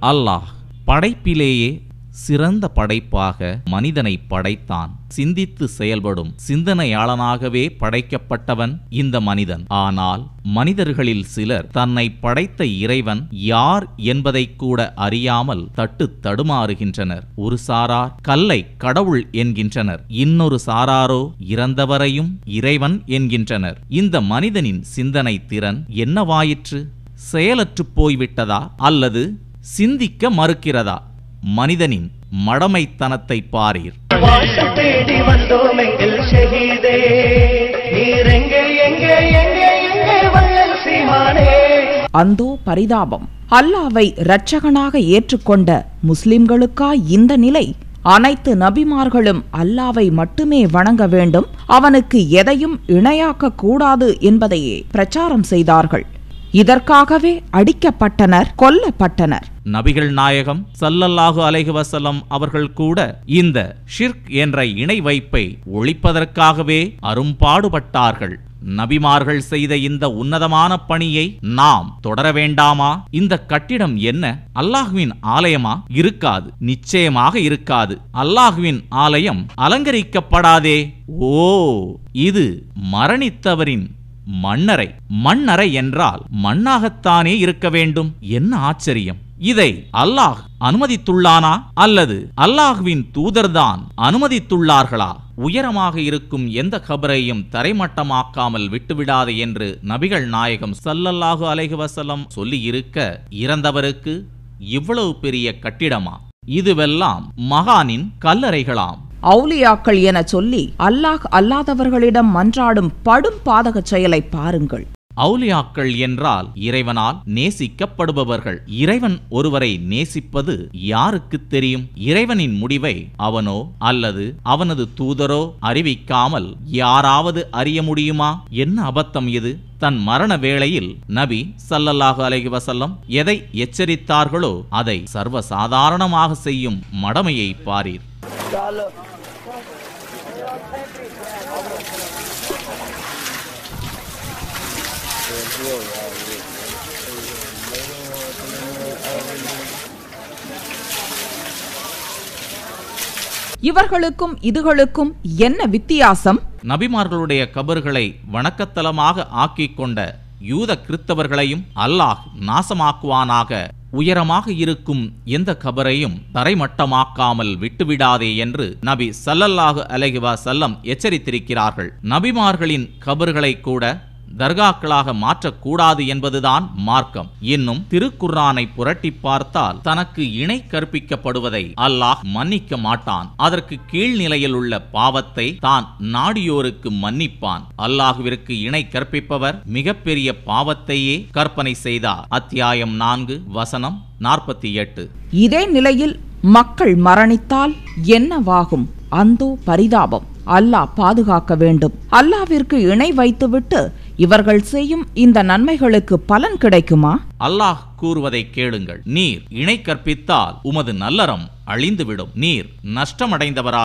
அல்லாஹ் படைப்பிலேயே சிறந்த படைப்பாக மனிதனை படைத்தான் சிந்தித்து செயல்படும் சிந்தனையாளனாகவே படைக்கப்பட்டவன் இந்த மனிதன் ஆனால் மனிதர்களில் சிலர் தன்னை படைத்த இறைவன் யார் என்பதை கூட அறியாமல் தட்டு தடுமாறுகின்றனர் ஒரு சாரார் கல்லை கடவுள் என்கின்றனர் இன்னொரு சாராரோ இறந்தவரையும் இறைவன் என்கின்றனர் இந்த மனிதனின் சிந்தனை திறன் என்னவாயிற்று செயலற்றுப் போய்விட்டதா அல்லது சிந்திக்க மறுக்கிறதா மனிதனின் மடமைத்தனத்தை பாரீர் வாசம் தேடி வந்தோம் எங்கள் ஷஹீதே நீர் எங்கே எங்கே எங்கே எங்கே வள்ளல் சீமானே அந்தோ பரிதாபம் அல்லாவை இரட்சகனாக ஏற்றுக்கொண்ட முஸ்லிம்களுக்கா இந்த நிலை அனைத்து நபிமார்களும் அல்லாவை மட்டுமே வணங்க வேண்டும் அவனுக்கு எதையும் இணையாக்க கூடாது என்பதையே பிரச்சாரம் செய்தார்கள் இதற்காகவே அடிக்கப்பட்டனர் கொல்லப்பட்டனர் நபிகள் நாயகம் சல்லல்லாஹு அலைஹி வஸல்லம் அவர்கள் கூட இந்த ஷிர்க் என்ற இணை வைப்பை ஒழிப்பதற்காகவே அரும்பாடுபட்டார்கள் நபிமார்கள் செய்த இந்த உன்னதமான பணியை நாம் தொடர வேண்டாமா இந்த கட்டிடம் என்ன அல்லாஹுவின் ஆலயமா இருக்காது நிச்சயமாக இருக்காது அல்லாஹுவின் ஆலயம் அலங்கரிக்கப்படாதே ஓ இது மரணித்தவரின் மண்ணறை மண்ணறை என்றால் மண்ணாகத்தானே இருக்க வேண்டும் என்ன ஆச்சரியம் இதை அல்லாஹ் அனுமதித்துள்ளானா அல்லது அல்லாஹுவின் தூதர்தான் அனுமதித்துள்ளார்களா உயரமாக இருக்கும் எந்த கபரையும் தரைமட்டமாக்காமல் விட்டுவிடாது என்று நபிகள் நாயகம் ஸல்லல்லாஹு அலைஹி வஸல்லம் சொல்லியிருக்க இறந்தவருக்கு இவ்வளவு பெரிய கட்டிடமா இதுவெல்லாம் மகானின் கல்லறைகளாம் அவுலியாக்கள் என சொல்லி அல்லாஹ் அல்லாதவர்களிடம் மன்றாடும் படும் பாதகச் செயலை பாருங்கள் அவுலியாக்கள் என்றால் இறைவனால் நேசிக்கப்படுபவர்கள் இறைவன் ஒருவரை நேசிப்பது யாருக்கு தெரியும் இறைவனின் முடிவை அவனோ அல்லது அவனது தூதரோ அறிவிக்காமல் யாராவது அறிய முடியுமா என்ன அபத்தம் இது தன் மரண வேளையில் நபி ஸல்லல்லாஹு அலைஹி வஸல்லம் எதை எச்சரித்தார்களோ அதை சர்வசாதாரணமாக செய்யும் மடமையை பாரீர் இவர்களுக்கும் இதுகளுக்கும் என்ன வித்தியாசம் நபிமார்களுடைய கபர்களை வணக்கத்தலமாக ஆக்கிக் கொண்ட யூத கிறித்தவர்களையும் அல்லாஹ் நாசமாக்குவானாக உயரமாக இருக்கும் எந்த கபரையும் தரைமட்டமாக்காமல் விட்டுவிடாதே என்று நபி ஸல்லல்லாஹு அலைஹி வஸல்லம் எச்சரித்திருக்கிறார்கள் நபிமார்களின் கபர்களை கூட தர்காக்களாக மாற்றக்கூடாது என்பதுதான் மார்க்கம் இன்னும் திருக்குர்ஆனை புரட்டி பார்த்தால் தனக்கு இணை கற்பிக்கப்படுவதை அல்லாஹ் மன்னிக்க மாட்டான் அதற்கு கீழ்நிலையில் உள்ள பாவத்தை தான் நாடியோருக்கு மன்னிப்பான் அல்லாஹுவிற்கு இணை கற்பிப்பவர் மிகப்பெரிய பாவத்தையே கற்பனை செய்தார் அத்தியாயம் நான்கு வசனம் நாற்பத்தி எட்டு இதே நிலையில் மக்கள் மரணித்தால் என்னவாகும் அந்தோ பரிதாபம் அல்லாஹ் பாதுகாக்க வேண்டும் அல்லாவிற்கு இணை வைத்துவிட்டு இவர்கள் செய்யும் இந்த நன்மைகளுக்கு பலன் கிடைக்குமா அல்லாஹ் கூறுவதை கேளுங்கள் நீர் இணை கற்பித்தால் உமது நல்லறம் அழிந்துவிடும் நீர் நஷ்டமடைந்தவரா